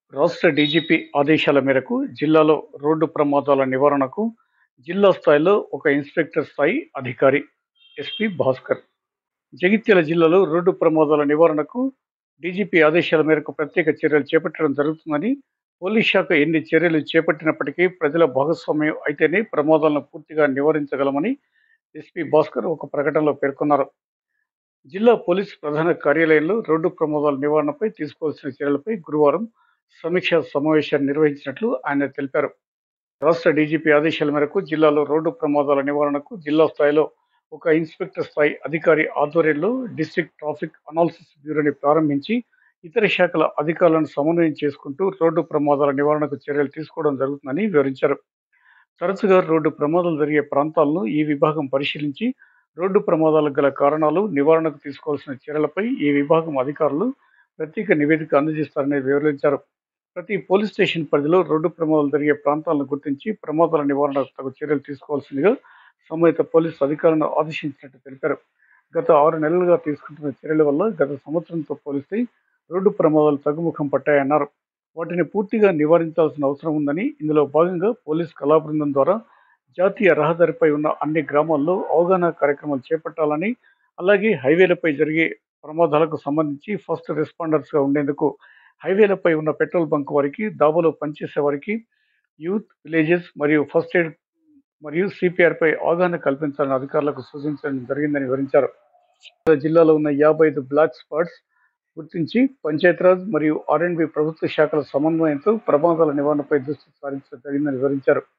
రాష్ట్ర డీజీపీ ఆదేశాల మేరకు జిల్లాలో రోడ్డు ప్రమాదాల నివారణకు జిల్లా స్థాయిలో ఒక ఇన్స్పెక్టర్ స్థాయి అధికారి ఎస్పీ భాస్కర్ జగిత్యాల జిల్లాలో రోడ్డు ప్రమాదాల నివారణకు డీజీపీ ఆదేశాల మేరకు ప్రత్యేక చర్యలు చేపట్టడం జరుగుతుందని పోలీస్ శాఖ ఎన్ని చర్యలు చేపట్టినప్పటికీ ప్రజల భాగస్వామ్యం అయితేనే ప్రమాదాలను పూర్తిగా నివారించగలమని ఎస్పీ భాస్కర్ ఒక ప్రకటనలో పేర్కొన్నారు జిల్లా పోలీస్ ప్రధాన కార్యాలయంలో రోడ్డు ప్రమాదాల నివారణపై తీసుకోవాల్సిన చర్యలపై గురువారం సమీక్షా సమావేశాన్ని నిర్వహించినట్లు ఆయన తెలిపారు రాష్ట్ర డీజీపీ ఆదేశాల మేరకు జిల్లాలో రోడ్డు ప్రమాదాల నివారణకు జిల్లా స్థాయిలో ఒక ఇన్స్పెక్టర్ స్థాయి అధికారి ఆధ్వర్యంలో డిస్ట్రిక్ట్ ట్రాఫిక్ అనాలిసిస్ బ్యూరోని ప్రారంభించి ఇతర శాఖల అధికారులను సమన్వయం చేసుకుంటూ రోడ్డు ప్రమాదాల నివారణకు చర్యలు తీసుకోవడం జరుగుతుందని వివరించారు తరచుగా రోడ్డు ప్రమాదాలు జరిగే ప్రాంతాలను ఈ విభాగం పరిశీలించి రోడ్డు ప్రమాదాలకు గల కారణాలు నివారణకు తీసుకోవాల్సిన చర్యలపై ఈ విభాగం అధికారులు ప్రత్యేక నివేదిక అందజేస్తారని వివరించారు ప్రతి పోలీస్ స్టేషన్ పరిధిలో రోడ్డు ప్రమాదాలు జరిగే ప్రాంతాలను గుర్తించి ప్రమాదాల నివారణకు తగు చర్యలు తీసుకోవాల్సిందిగా సంబంధిత పోలీసు అధికారులను ఆదేశించినట్టు తెలిపారు గత ఆరు నెలలుగా తీసుకుంటున్న చర్యల వల్ల గత సంవత్సరంతో పోలిస్తే రోడ్డు ప్రమాదాలు తగ్గుముఖం పట్టాయన్నారు వాటిని పూర్తిగా నివారించాల్సిన అవసరం ఉందని ఇందులో భాగంగా పోలీస్ కళా బృందం ద్వారా జాతీయ రహదారిపై ఉన్న అన్ని గ్రామాల్లో అవగాహన కార్యక్రమాలు చేపట్టాలని అలాగే హైవేలపై జరిగే ప్రమాదాలకు సంబంధించి ఫస్ట్ రెస్పాండర్స్గా ఉండేందుకు హైవేలపై ఉన్న పెట్రోల్ బంక్ వారికి దాబాలో పనిచేసే వారికి యూత్ విలేజెస్ మరియు ఫస్ట్ ఎయిడ్ మరియు సిపిఆర్పై అవగాహన కల్పించాలని అధికారులకు సూచించడం జరిగిందని వివరించారు జిల్లాలో ఉన్న యాభై ఐదు బ్లాక్ స్పాట్స్ గుర్తించి పంచాయతీరాజ్ మరియు ఆర్ఎండ్బి ప్రభుత్వ శాఖల సమన్వయంతో ప్రమాదాల నివారణపై దృష్టి సారించడం జరిగిందని వివరించారు